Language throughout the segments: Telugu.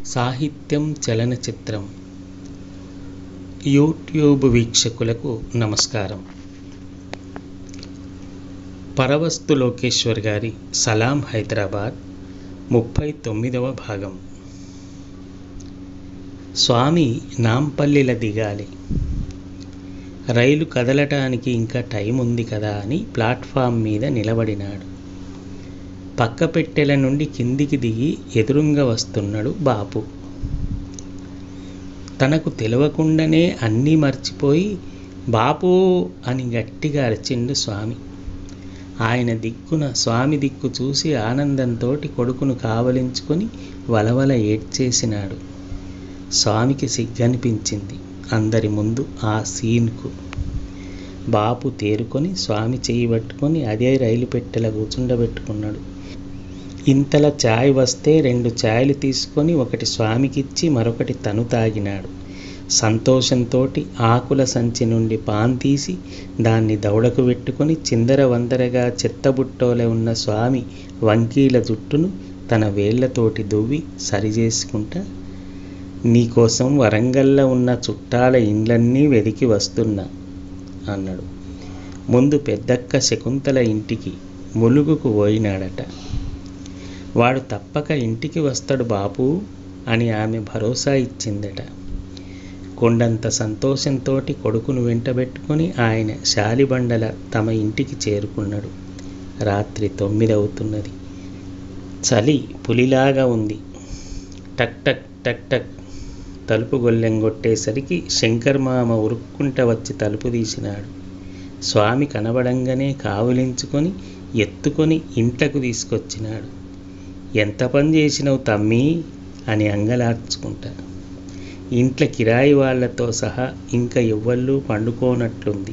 సాహిత్యం చలనచిత్రం యూట్యూబ్ వీక్షకులకు నమస్కారం పరవస్తు లోకేశ్వర్ గారి సలాం హైదరాబాద్ ముప్పై తొమ్మిదవ భాగం స్వామి నాంపల్లిల దిగాలి రైలు కదలటానికి ఇంకా టైం ఉంది కదా అని ప్లాట్ఫామ్ మీద నిలబడినాడు పక్క పెట్టెల నుండి కిందికి దిగి ఎదురుంగా వస్తున్నాడు బాపు తనకు తెలియకుండానే అన్నీ మర్చిపోయి బాపు అని గట్టిగా అరిచిండు స్వామి ఆయన దిక్కున స్వామి దిక్కు చూసి ఆనందంతో కొడుకును కావలించుకొని వలవల ఏడ్చేసినాడు స్వామికి సిగ్గనిపించింది అందరి ముందు ఆ సీన్కు బాపు తేరుకొని స్వామి చేయి పట్టుకొని అదే రైలు పెట్టెల కూర్చుండబెట్టుకున్నాడు ఇంతలా ఛాయ్ వస్తే రెండు ఛాయలు తీసుకొని ఒకటి స్వామికిచ్చి మరొకటి తను తాగినాడు సంతోషంతో ఆకుల సంచి నుండి పాన్ తీసి దాన్ని దవడకు పెట్టుకొని చిందర వందరగా చెత్తబుట్టోలే ఉన్న స్వామి వంకీల జుట్టును తన వేళ్లతోటి దువ్వి సరిచేసుకుంటా నీకోసం వరంగల్లో ఉన్న చుట్టాల ఇండ్లన్నీ వెదికి వస్తున్నా అన్నాడు ముందు పెద్దక్క శకుంతల ఇంటికి ములుగుకు పోయినాడట వాడు తప్పక ఇంటికి వస్తాడు బాపు అని ఆమె భరోసా ఇచ్చిందట కొండంత సంతోషంతో కొడుకును వెంటబెట్టుకొని ఆయన శాలిబండల తమ ఇంటికి చేరుకున్నాడు రాత్రి తొమ్మిది అవుతున్నది చలి పులిలాగా ఉంది టక్ టక్ టక్ టక్ తలుపు గొల్లెం కొట్టేసరికి శంకర్ మామ ఉరుక్కుంట వచ్చి తలుపు తీసినాడు స్వామి కనబడంగానే కావులించుకొని ఎత్తుకొని ఇంట్లకు తీసుకొచ్చినాడు ఎంత పని చేసినావు తమ్మి అని అంగలార్చుకుంటా ఇంట్లో కిరాయి వాళ్లతో సహా ఇంకా ఎవ్వళ్ళు పండుకోనట్లుంది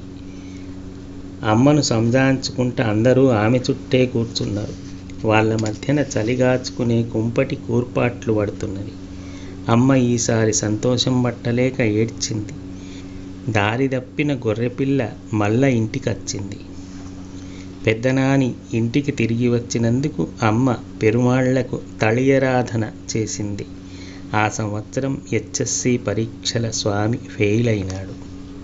అమ్మను సంజాయించుకుంటా అందరూ ఆమె చుట్టే కూర్చున్నారు వాళ్ళ మధ్యన చలిగాచుకునే కుంపటి కూర్పాట్లు పడుతున్నది అమ్మ ఈసారి సంతోషం పట్టలేక ఏడ్చింది దారి తప్పిన గొర్రెపిల్ల మళ్ళా ఇంటికి వచ్చింది పెద్దనాని ఇంటికి తిరిగి వచ్చినందుకు అమ్మ పెరుమాళ్లకు తళియరాధన చేసింది ఆ సంవత్సరం హెచ్ఎస్సి పరీక్షల స్వామి ఫెయిల్ అయినాడు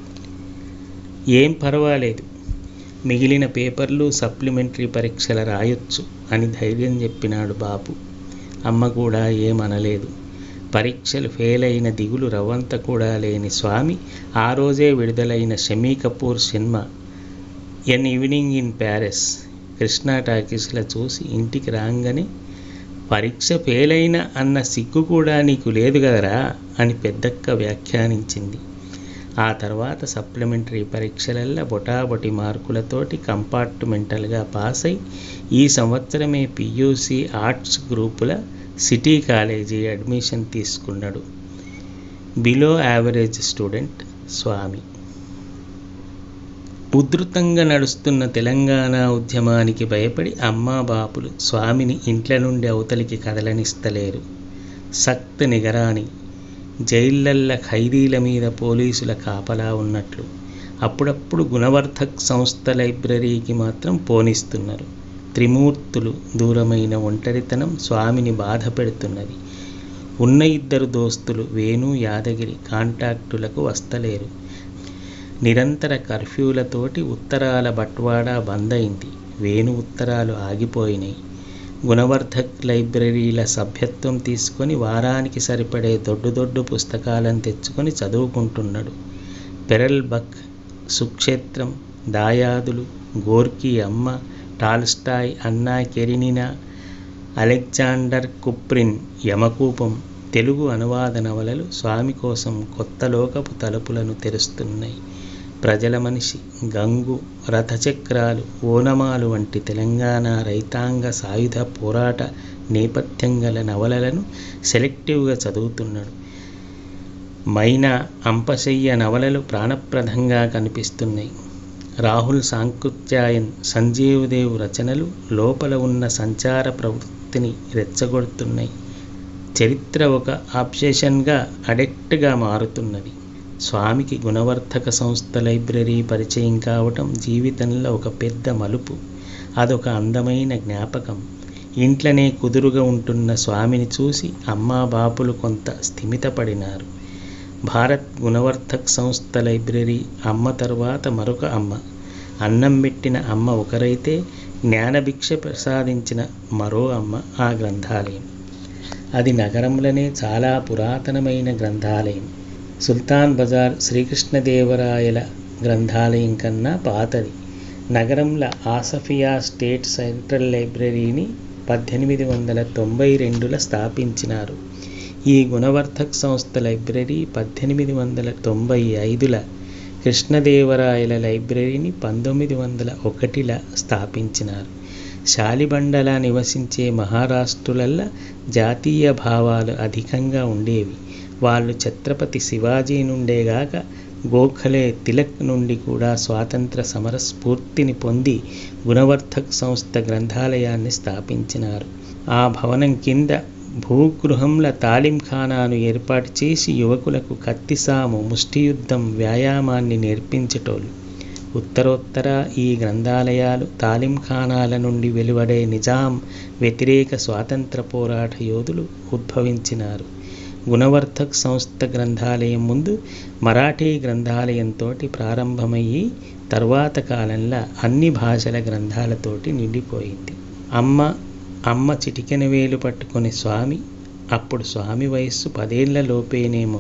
ఏం పర్వాలేదు మిగిలిన పేపర్లు సప్లిమెంటరీ పరీక్షల రాయొచ్చు అని ధైర్యం చెప్పినాడు బాపు అమ్మ కూడా ఏమనలేదు పరీక్షలు ఫెయిల్ అయిన దిగులు రవ్వంత కూడా లేని స్వామి ఆ రోజే విడుదలైన షమీ కపూర్ సినిమా an evening in Paris Krishna టాకీస్లో చూసి ఇంటికి రాగానే పరీక్ష ఫెయిల్ అయిన అన్న సిగ్గు కూడా నీకు లేదు కదరా అని పెద్దక్క వ్యాఖ్యానించింది ఆ తర్వాత సప్లిమెంటరీ పరీక్షలల్లో బొటాబొటి మార్కులతోటి కంపార్ట్మెంటల్గా పాస్ అయి ఈ సంవత్సరమే పియూసి ఆర్ట్స్ గ్రూపుల సిటీ కాలేజీ అడ్మిషన్ తీసుకున్నాడు బిలో యావరేజ్ స్టూడెంట్ స్వామి ఉధృతంగా నడుస్తున్న తెలంగాణ ఉద్యమానికి భయపడి అమ్మా బాపులు స్వామిని ఇంట్ల నుండి అవతలికి కదలనిస్తలేరు సక్త్ నిగరాని జైళ్ళల్ల ఖైదీల మీద పోలీసుల కాపలా ఉన్నట్లు అప్పుడప్పుడు గుణవర్ధక్ సంస్థ లైబ్రరీకి మాత్రం పోనిస్తున్నారు త్రిమూర్తులు దూరమైన ఒంటరితనం స్వామిని బాధ పెడుతున్నది ఉన్న ఇద్దరు దోస్తులు వేణు యాదగిరి కాంటాక్టులకు వస్తలేరు నిరంతర కర్ఫ్యూలతోటి ఉత్తరాల బట్వాడా బంద్ అయింది వేణు ఉత్తరాలు ఆగిపోయినాయి గుణవర్ధక్ లైబ్రరీల సభ్యత్వం తీసుకొని వారానికి సరిపడే దొడ్డు దొడ్డు పుస్తకాలను తెచ్చుకొని చదువుకుంటున్నాడు పెరల్ బక్ సుక్షేత్రం దాయాదులు గోర్కీ అమ్మ Tolstoy Anna Karenina Alexander కుప్రిన్ యమకూపం Telugu అనువాద నవలలు స్వామి కోసం కొత్త లోకపు తలుపులను తెరుస్తున్నాయి ప్రజల మనిషి గంగు రథచక్రాలు ఓనమాలు వంటి తెలంగాణ రైతాంగ సాయుధ పోరాట నేపథ్యం గల నవలలను సెలెక్టివ్గా చదువుతున్నాడు మైనా అంపశయ్య నవలలు ప్రాణప్రదంగా కనిపిస్తున్నాయి రాహుల్ సాంకృత్యాయన్ సంజీవదేవ్ రచనలు లోపల ఉన్న సంచార ప్రవృత్తిని రెచ్చగొడుతున్నాయి చరిత్ర ఒక ఆబ్సెషన్గా అడెక్ట్గా మారుతున్నది స్వామికి గుణవర్ధక సంస్థ లైబ్రరీ పరిచయం కావటం జీవితంలో ఒక పెద్ద మలుపు అదొక అందమైన జ్ఞాపకం ఇంట్లోనే కుదురుగా ఉంటున్న స్వామిని చూసి అమ్మా బాపులు కొంత స్థిమితపడినారు భారత్ గుణవర్ధక్ సంస్థ లైబ్రరీ అమ్మ తర్వాత మరొక అమ్మ అన్నం పెట్టిన అమ్మ ఒకరైతే జ్ఞానభిక్ష ప్రసాదించిన మరో అమ్మ ఆ గ్రంథాలయం అది నగరంలోనే చాలా పురాతనమైన గ్రంథాలయం సుల్తాన్ బజార్ శ్రీకృష్ణదేవరాయల గ్రంథాలయం కన్నా పాతది నగరంలో ఆసఫియా స్టేట్ సెంట్రల్ లైబ్రరీని పద్దెనిమిది వందల తొంభై రెండులో స్థాపించినారు ఈ గుణవర్ధక్ సంస్థ లైబ్రరీ పద్దెనిమిది వందల తొంభై ఐదుల కృష్ణదేవరాయల లైబ్రరీని పంతొమ్మిది వందల ఒకటిల స్థాపించినారు శాలిబండలా నివసించే మహారాష్ట్రులల్ల జాతీయ భావాలు అధికంగా ఉండేవి వాళ్ళు ఛత్రపతి శివాజీ నుండేగాక గోఖలే తిలక్ నుండి కూడా స్వాతంత్ర సమర స్ఫూర్తిని పొంది గుణవర్ధక్ సంస్థ గ్రంథాలయాన్ని స్థాపించినారు ఆ భవనం కింద భూగృహంల తాలింఖానాను ఏర్పాటు చేసి యువకులకు కత్తిసాము ముష్టియుద్ధం వ్యాయామాన్ని నేర్పించేటోళ్ళు ఉత్తరోత్తర ఈ గ్రంథాలయాలు తాలింఖానాల నుండి వెలువడే నిజాం వ్యతిరేక స్వాతంత్ర పోరాట యోధులు ఉద్భవించినారు గుణవర్ధక్ సంస్థ గ్రంథాలయం ముందు మరాఠీ గ్రంథాలయంతో ప్రారంభమయ్యి తర్వాత కాలంలో అన్ని భాషల గ్రంథాలతోటి నిండిపోయింది అమ్మ అమ్మ చిటికెన వేలు పట్టుకొని స్వామి అప్పుడు స్వామి వయస్సు పదేళ్ల లోపేనేమో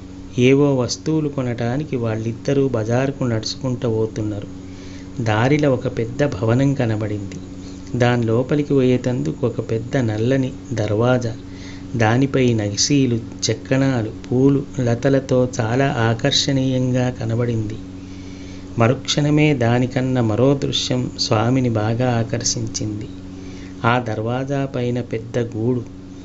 ఏవో వస్తువులు కొనటానికి వాళ్ళిద్దరూ బజారుకు నడుచుకుంటూ పోతున్నారు దారిలో ఒక పెద్ద భవనం కనబడింది దాని లోపలికి పోయేటందుకు ఒక పెద్ద నల్లని దర్వాజా దానిపై నగిసీలు చెక్కణాలు పూలు లతలతో చాలా ఆకర్షణీయంగా కనబడింది మరుక్షణమే దానికన్నా మరో దృశ్యం స్వామిని బాగా ఆకర్షించింది ఆ దర్వాజా పైన పెద్ద గూడు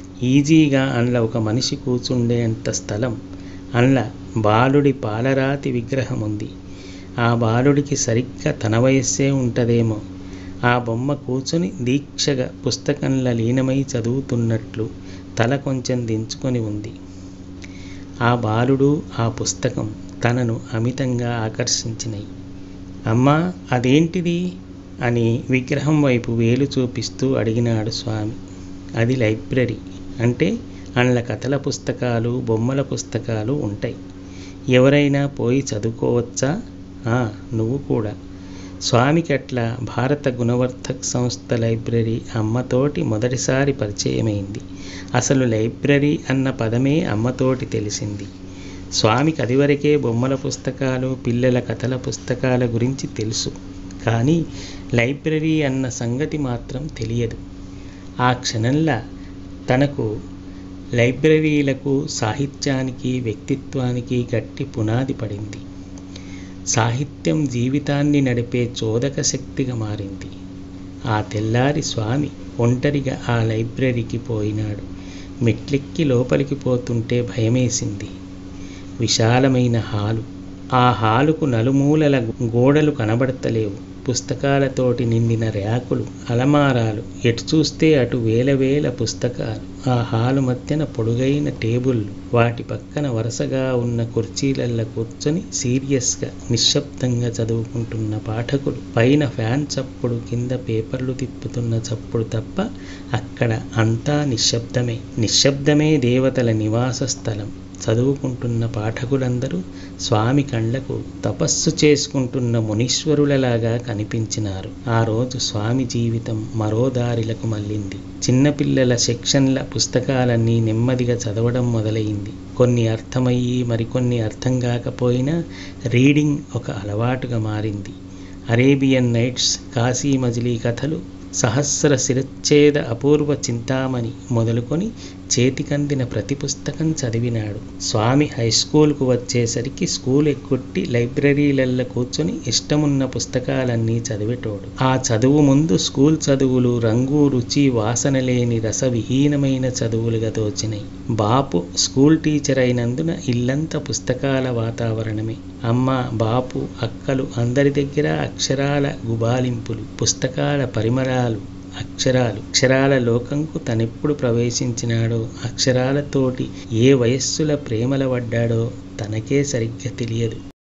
ఈజీగా అందులో ఒక మనిషి కూర్చుండేంత స్థలం అందులో బాలుడి పాలరాతి విగ్రహం ఉంది ఆ బాలుడికి సరిగ్గా తన వయస్సే ఉంటుందేమో ఆ బొమ్మ కూర్చుని దీక్షగా పుస్తకంలో లీనమై చదువుతున్నట్లు తల కొంచెం దించుకొని ఉంది ఆ బాలుడు ఆ పుస్తకం తనను అమితంగా ఆకర్షించినాయి అమ్మా అదేంటిది అని విగ్రహం వైపు వేలు చూపిస్తూ అడిగినాడు స్వామి అది లైబ్రరీ అంటే అందులో కథల పుస్తకాలు బొమ్మల పుస్తకాలు ఉంటాయి ఎవరైనా పోయి చదువుకోవచ్చా నువ్వు కూడా స్వామికి అట్లా భారత గుణవర్ధక్ సంస్థ లైబ్రరీ అమ్మతోటి మొదటిసారి పరిచయమైంది అసలు లైబ్రరీ అన్న పదమే అమ్మతోటి తెలిసింది స్వామికి అదివరకే బొమ్మల పుస్తకాలు పిల్లల కథల పుస్తకాల గురించి తెలుసు కానీ లైబ్రరీ అన్న సంగతి మాత్రం తెలియదు ఆ క్షణంలో తనకు లైబ్రరీలకు సాహిత్యానికి వ్యక్తిత్వానికి గట్టి పునాది పడింది సాహిత్యం జీవితాన్ని నడిపే చోదక శక్తిగా మారింది ఆ తెల్లారి స్వామి ఒంటరిగా ఆ లైబ్రరీకి పోయినాడు మెట్లెక్కి లోపలికి పోతుంటే భయమేసింది విశాలమైన హాలు ఆ హాలుకు నలుమూలల గోడలు కనబడతలేవు పుస్తకాలతోటి నిండిన ర్యాకులు అలమారాలు ఎటు చూస్తే అటు వేల వేల పుస్తకాలు ఆ హాలు మధ్యన పొడుగైన టేబుళ్ళు వాటి పక్కన వరుసగా ఉన్న కుర్చీలల్లో కూర్చొని సీరియస్గా నిశ్శబ్దంగా చదువుకుంటున్న పాఠకులు పైన ఫ్యాన్ చప్పుడు కింద పేపర్లు తిప్పుతున్న చప్పుడు తప్ప అక్కడ అంతా నిశ్శబ్దమే నిశ్శబ్దమే దేవతల నివాస స్థలం చదువుకుంటున్న పాఠకులందరూ స్వామి కళ్ళకు తపస్సు చేసుకుంటున్న మునీశ్వరులలాగా కనిపించినారు ఆ రోజు స్వామి జీవితం మరో దారిలకు మళ్ళింది చిన్నపిల్లల సెక్షన్ల పుస్తకాలన్నీ నెమ్మదిగా చదవడం మొదలైంది కొన్ని అర్థమయ్యి మరికొన్ని అర్థం కాకపోయినా రీడింగ్ ఒక అలవాటుగా మారింది అరేబియన్ నైట్స్ కాశీ మజిలీ కథలు సహస్ర శిరచ్ఛేద అపూర్వ చింతామణి మొదలుకొని చేతికందిన ప్రతి పుస్తకం చదివినాడు స్వామి హై స్కూల్కు వచ్చేసరికి స్కూల్ ఎక్కొట్టి లైబ్రరీలల్లో కూర్చొని ఇష్టమున్న పుస్తకాలన్నీ చదివేటోడు ఆ చదువు ముందు స్కూల్ చదువులు రంగు రుచి వాసన లేని రసవిహీనమైన చదువులుగా తోచినాయి బాపు స్కూల్ టీచర్ అయినందున ఇల్లంతా పుస్తకాల వాతావరణమే అమ్మ బాపు అక్కలు అందరి దగ్గర అక్షరాల గుబాలింపులు పుస్తకాల పరిమళాలు అక్షరాలు అక్షరాల లోకంకు తనెప్పుడు ప్రవేశించినాడో అక్షరాలతోటి ఏ వయస్సుల ప్రేమల పడ్డాడో తనకే సరిగ్గా తెలియదు